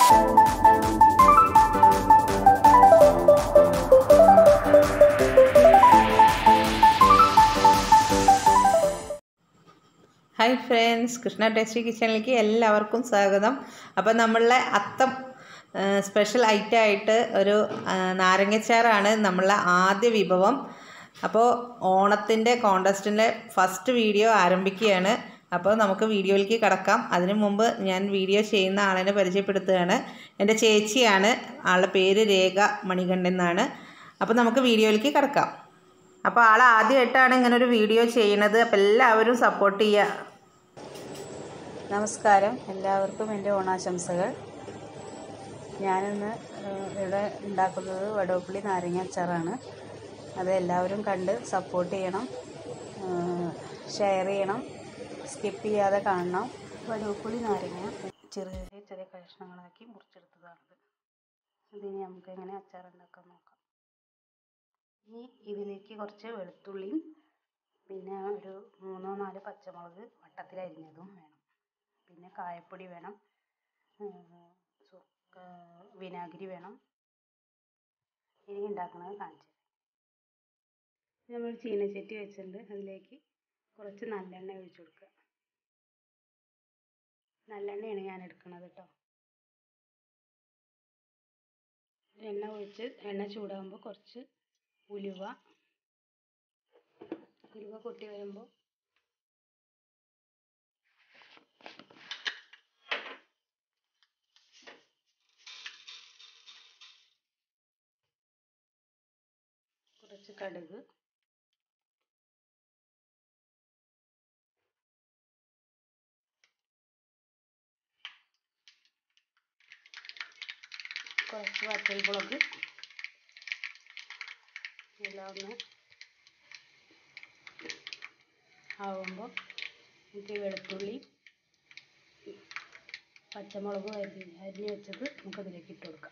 hi friends Krishna tasty കിച്ചണിലേക്ക് എല്ലാവർക്കും സ്വാഗതം അപ്പോൾ നമ്മളുടെ അത്തം സ്പെഷ്യൽ ഐറ്റം ആയിട്ട് ഒരു ആ, നാരങ്ങച്ചാറാണ് നമ്മളുടെ ആദ്യ വിഭവം അപ്പോൾ ഓണത്തിൻ്റെ കോണ്ടസ്റ്റിൻ്റെ ഫസ്റ്റ് വീഡിയോ ആരംഭിക്കുകയാണ് അപ്പോൾ നമുക്ക് വീഡിയോയിലേക്ക് കടക്കാം അതിനു മുമ്പ് ഞാൻ വീഡിയോ ചെയ്യുന്ന ആളിനെ പരിചയപ്പെടുത്തുകയാണ് എൻ്റെ ചേച്ചിയാണ് ആളുടെ പേര് രേഖ മണികണ്ഠൻ എന്നാണ് അപ്പോൾ നമുക്ക് വീഡിയോയിലേക്ക് കടക്കാം അപ്പോൾ ആൾ ആദ്യമായിട്ടാണ് ഇങ്ങനെ ഒരു വീഡിയോ ചെയ്യണത് അപ്പോൾ എല്ലാവരും സപ്പോർട്ട് ചെയ്യുക നമസ്കാരം എല്ലാവർക്കും എൻ്റെ ഓണാശംസകൾ ഞാനിന്ന് ഏഹ്, ഇവിടെ ഉണ്ടാക്കുന്നത് വടവപ്പള്ളി നാരങ്ങ അച്ചാറാണ് അത് എല്ലാവരും കണ്ട് സപ്പോർട്ട് ചെയ്യണം ഷെയർ ചെയ്യണം സ്കിപ്പ് ചെയ്യാതെ കാണണം വടവപ്പള്ളി നാരങ്ങ ചെറിയ ചെറിയ കഷ്ണങ്ങളാക്കി മുറിച്ചെടുത്തതാണിത് ഇതിനി നമുക്ക് എങ്ങനെ അച്ചാർ ഉണ്ടാക്കാൻ നോക്കാം ഇനി ഇതിലേക്ക് കുറച്ച് വെളുത്തുള്ളിയും പിന്നെ ഒരു മൂന്നോ നാല് പച്ചമുളക് വട്ടത്തിൽ അരിഞ്ഞതും വേണം പിന്നെ കായപ്പൊടി വേണം ഏഹ് സുർക്ക വിനാഗിരി വേണം ഇനി ഉണ്ടാക്കുന്നത് കാണിച്ചു തരാം നമ്മൾ ചീനച്ചട്ടി വെച്ചിട്ടുണ്ട് അതിലേക്ക് കുറച്ച് നല്ലെണ്ണ ഒഴിച്ചു കൊടുക്കുക നല്ലെണ്ണയാണ് ഞാൻ എടുക്കുന്നത് കേട്ടോ എണ്ണ ഒഴിച്ച് എണ്ണ ചൂടാകുമ്പോൾ കുറച്ച് ഉലുവ ഉലുവ പൊട്ടി വരുമ്പോൾ കുറച്ച് കടുക് കുറച്ച് വറ്റൽമുളക് എല്ലാം ഒന്ന് ആവുമ്പോൾ നമുക്ക് ഈ വെളുത്തുള്ളി പച്ചമുളകും അരിഞ്ഞ് അരിഞ്ഞ് വെച്ചത് നമുക്കതിലേക്ക് ഇട്ട് കൊടുക്കാം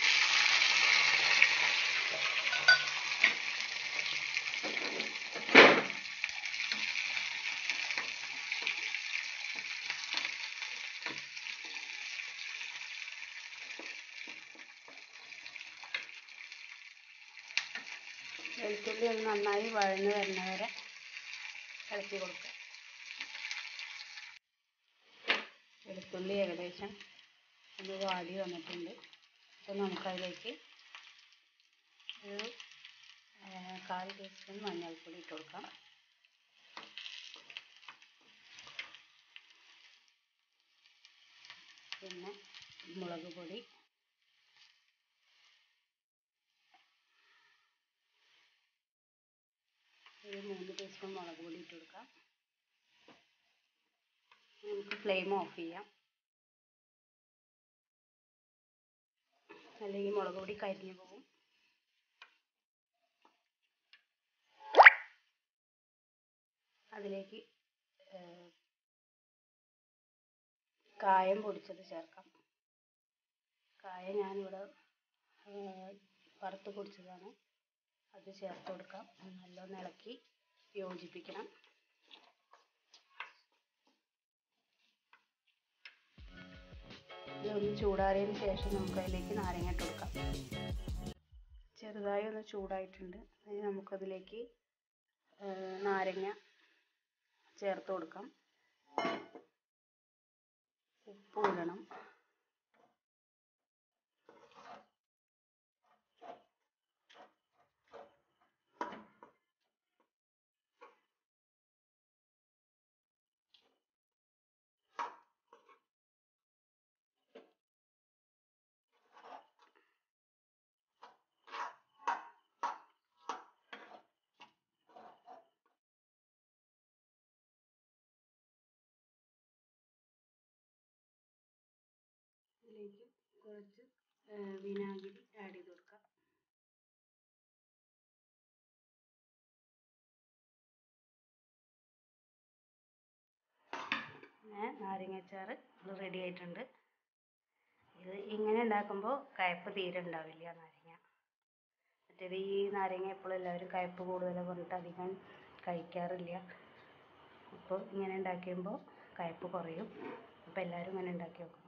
വെളുത്തുള്ളി ഒന്ന് നന്നായി വഴന്ന് വരുന്ന വരെ ഇളക്കി കൊടുക്കുക വെളുത്തുള്ളി ഏകദേശം ഒന്ന് വാടി വന്നിട്ടുണ്ട് അപ്പോൾ നമുക്കതിലേക്ക് ഒരു ആ, കാൽ ടീസ്പൂൺ മഞ്ഞൾപ്പൊടി ഇട്ട് കൊടുക്കാം പിന്നെ മുളക് പൊടി ഒരു മൂന്ന് ടീസ്പൂൺ മുളക് പൊടി ഇട്ട് കൊടുക്കാം നമുക്ക് ഫ്ലെയിം ഓഫ് ചെയ്യാം അല്ലെങ്കിൽ മുളക് പൊടി കരിഞ്ഞു പോകും അതിലേക്ക് ഏഹ്, കായം പൊടിച്ചത് ചേർക്കാം കായം ഞാനിവിടെ ഏഹ്, വറുത്ത് പൊടിച്ചതാണ് അത് ചേർത്ത് കൊടുക്കാം അത് നല്ലോണം ഇളക്കി യോജിപ്പിക്കണം ഇതൊന്ന് ചൂടാറിയതിന് ശേഷം നമുക്ക് അതിലേക്ക് നാരങ്ങ ഇട്ട് കൊടുക്കാം ചെറുതായി ഒന്ന് ചൂടായിട്ടുണ്ട് ഇനി നമുക്കതിലേക്ക് ഏഹ്, നാരങ്ങ ചേർത്ത് കൊടുക്കാം ഉപ്പ് ഇടണം ഇതിലേക്ക് കുറച്ച് ഏഹ്, വിനാഗിരി ആഡ് ചെയ്ത് കൊടുക്കാം പിന്നെ നാരങ്ങാച്ചാറ് റെഡി ആയിട്ടുണ്ട് ഇത് ഇങ്ങനെ ഉണ്ടാക്കുമ്പോൾ കയ്പ്പ് തീരെ ഉണ്ടാവില്ല നാരങ്ങ മറ്റേത് ഈ നാരങ്ങ എപ്പോഴും എല്ലാവരും കയ്പ്പ് കൂടുതലാണ് പറഞ്ഞിട്ട് അധികം കഴിക്കാറില്ല അപ്പോൾ ഇങ്ങനെ ഉണ്ടാക്കുമ്പോൾ കയ്പ്പ് കുറയും അപ്പോൾ എല്ലാവരും ഇങ്ങനെ ഉണ്ടാക്കി നോക്കുക